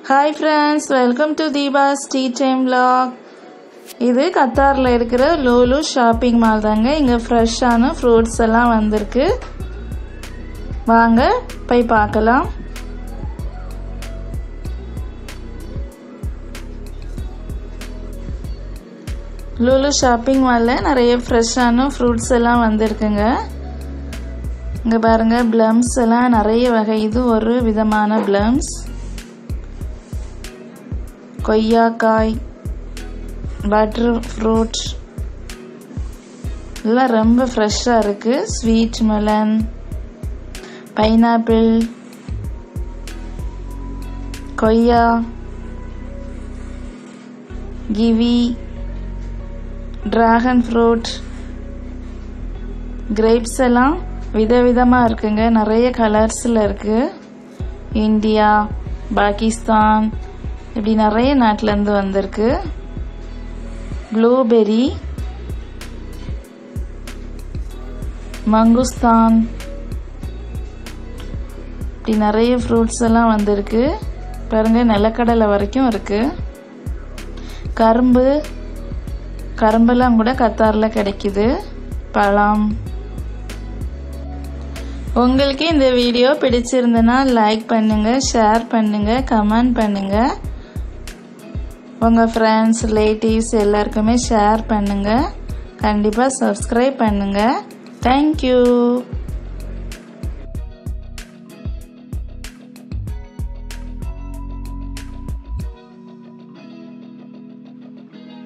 hi friends welcome to Deepa's tea time vlog இது கத்தாரில் இருக்கிற லோலு ஷாப்பிங் மால் தாங்க இங்கே ஃப்ரெஷ்ஷான ஃப்ரூட்ஸ் எல்லாம் வந்திருக்கு வாங்க போய் பார்க்கலாம் லூலு ஷாப்பிங் மாலில் நிறைய ஃப்ரெஷ்ஷான ஃப்ரூட்ஸ் எல்லாம் வந்திருக்குங்க இங்கே பாருங்கள் ப்ளம்ஸ் எல்லாம் நிறைய வகை இது ஒரு விதமான ப்ளம்ஸ் கொய்யாக்காய் பட்டர் ஃப்ரூட் எல்லாம் ரொம்ப ஃப்ரெஷ்ஷாக இருக்குது ஸ்வீட் மெலன் பைனாப்பிள் கொய்யா கிவி ட்ராகன் ஃப்ரூட் கிரேப்ஸ் எல்லாம் விதவிதமாக இருக்குங்க நிறைய கலர்ஸில் இருக்குது இந்தியா பாகிஸ்தான் இப்படி நிறைய நாட்டிலேருந்து வந்திருக்கு ப்ளூபெரி மங்குஸ்தான் இப்படி நிறைய ஃப்ரூட்ஸ் எல்லாம் வந்திருக்கு பாருங்க நிலக்கடலை வரைக்கும் இருக்கு கரும்பு கரும்பெல்லாம் கூட கத்தாரில் கிடைக்குது பழம் உங்களுக்கு இந்த வீடியோ பிடிச்சிருந்தனா லைக் பண்ணுங்க ஷேர் பண்ணுங்க கமெண்ட் பண்ணுங்க உங்கள் ஃப்ரெண்ட்ஸ் ரிலேட்டிவ்ஸ் எல்லாருக்குமே ஷேர் பண்ணுங்க கண்டிப்பாக சப்ஸ்கிரைப் பண்ணுங்க தேங்க்யூ